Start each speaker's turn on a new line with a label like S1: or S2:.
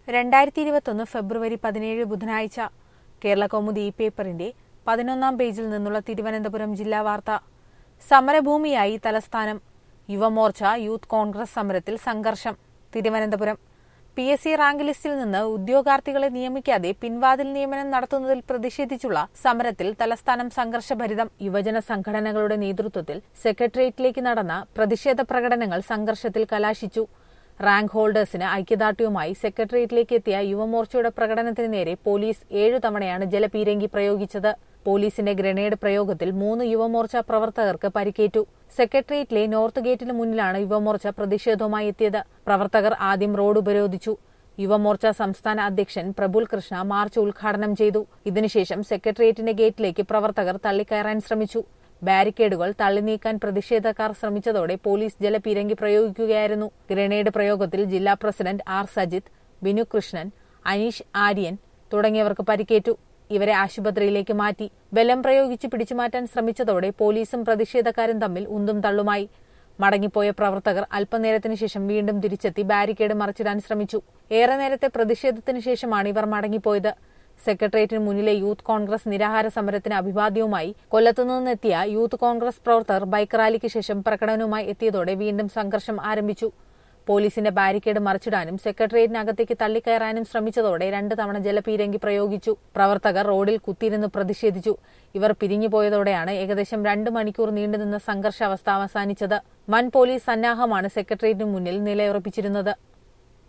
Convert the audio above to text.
S1: രണ്ടായിരത്തി ഇരുപത്തൊന്ന് ഫെബ്രുവരി പതിനേഴ് ബുധനാഴ്ച കേരള കൗമുദി ഈ പേപ്പറിന്റെ പതിനൊന്നാം പേജിൽ നിന്നുള്ള തിരുവനന്തപുരം ജില്ലാ വാർത്ത സമരഭൂമിയായി തലസ്ഥാനം യുവമോർച്ച യൂത്ത് കോൺഗ്രസ് സമരത്തിൽ സംഘർഷം Thiruvananthapuram P S C rank ലിസ്റ്റിൽ നിന്ന് ഉദ്യോഗാർത്ഥികളെ നിയമിക്കാതെ പിൻവാതിൽ നിയമനം നടത്തുന്നതിൽ പ്രതിഷേധിച്ചുള്ള സമരത്തിൽ തലസ്ഥാനം സംഘർഷഭരിതം യുവജന സംഘടനകളുടെ നേതൃത്വത്തിൽ സെക്രട്ടേറിയറ്റിലേക്ക് നടന്ന പ്രതിഷേധ പ്രകടനങ്ങൾ സംഘർഷത്തിൽ കലാശിച്ചു റാങ്ക് ഹോൾഡേഴ്സിന് ഐക്യദാർഢ്യവുമായി സെക്രട്ടേറിയറ്റിലേക്ക് എത്തിയ യുവമോർച്ചയുടെ പ്രകടനത്തിന് നേരെ പോലീസ് ഏഴു തവണയാണ് ജലപീരങ്കി പ്രയോഗിച്ചത് പോലീസിന്റെ ഗ്രനേഡ് പ്രയോഗത്തിൽ മൂന്ന് യുവമോർച്ച പ്രവർത്തകർക്ക് പരിക്കേറ്റു സെക്രട്ടേറിയറ്റിലെ നോർത്ത് ഗേറ്റിന് മുന്നിലാണ് യുവമോർച്ച പ്രതിഷേധവുമായി എത്തിയത് പ്രവർത്തകർ ആദ്യം റോഡ് ഉപരോധിച്ചു യുവമോർച്ച സംസ്ഥാന അധ്യക്ഷൻ പ്രബുൽ കൃഷ്ണ മാർച്ച് ഉദ്ഘാടനം ചെയ്തു ഇതിനുശേഷം സെക്രട്ടേറിയറ്റിന്റെ ഗേറ്റിലേക്ക് പ്രവർത്തകർ തള്ളിക്കയറാൻ ശ്രമിച്ചു ബാരിക്കേഡുകൾ തള്ളി നീക്കാൻ പ്രതിഷേധക്കാർ ശ്രമിച്ചതോടെ പോലീസ് ജലപീരങ്കി പ്രയോഗിക്കുകയായിരുന്നു ഗ്രനേഡ് പ്രയോഗത്തിൽ ജില്ലാ പ്രസിഡന്റ് ആർ സജിത് ബിനു കൃഷ്ണൻ അനീഷ് ആര്യൻ തുടങ്ങിയവർക്ക് പരിക്കേറ്റു ഇവരെ ആശുപത്രിയിലേക്ക് മാറ്റി ബലം പ്രയോഗിച്ച് പിടിച്ചുമാറ്റാൻ ശ്രമിച്ചതോടെ പോലീസും പ്രതിഷേധക്കാരും തമ്മിൽ ഉന്തും തള്ളുമായി മടങ്ങിപ്പോയ പ്രവർത്തകർ അല്പനേരത്തിനു ശേഷം വീണ്ടും തിരിച്ചെത്തി ബാരിക്കേഡ് മറിച്ചിടാൻ ശ്രമിച്ചു ഏറെ നേരത്തെ പ്രതിഷേധത്തിനു ശേഷമാണ് ഇവർ മടങ്ങിപ്പോയത് സെക്രട്ടേറിയറ്റിന് മുന്നിലെ യൂത്ത് കോൺഗ്രസ് നിരാഹാര സമരത്തിന് അഭിവാദ്യവുമായി കൊല്ലത്തുനിന്നെത്തിയ യൂത്ത് കോൺഗ്രസ് പ്രവർത്തകർ ബൈക്ക് റാലിക്ക് ശേഷം പ്രകടനവുമായി എത്തിയതോടെ വീണ്ടും സംഘർഷം ആരംഭിച്ചു പോലീസിന്റെ ബാരിക്കേഡ് മറിച്ചിടാനും സെക്രട്ടേറിയറ്റിനകത്തേക്ക് തള്ളിക്കയറാനും ശ്രമിച്ചതോടെ രണ്ട് തവണ ജലപീരങ്കി പ്രയോഗിച്ചു പ്രവർത്തകർ റോഡിൽ കുത്തിയിരുന്ന് പ്രതിഷേധിച്ചു ഇവർ പിരിഞ്ഞുപോയതോടെയാണ് ഏകദേശം രണ്ട് മണിക്കൂർ നീണ്ടുനിന്ന സംഘർഷാവസ്ഥ അവസാനിച്ചത് വൻ പോലീസ് സന്നാഹമാണ് സെക്രട്ടേറിയറ്റിന് മുന്നിൽ നിലയുറപ്പിച്ചിരുന്നത്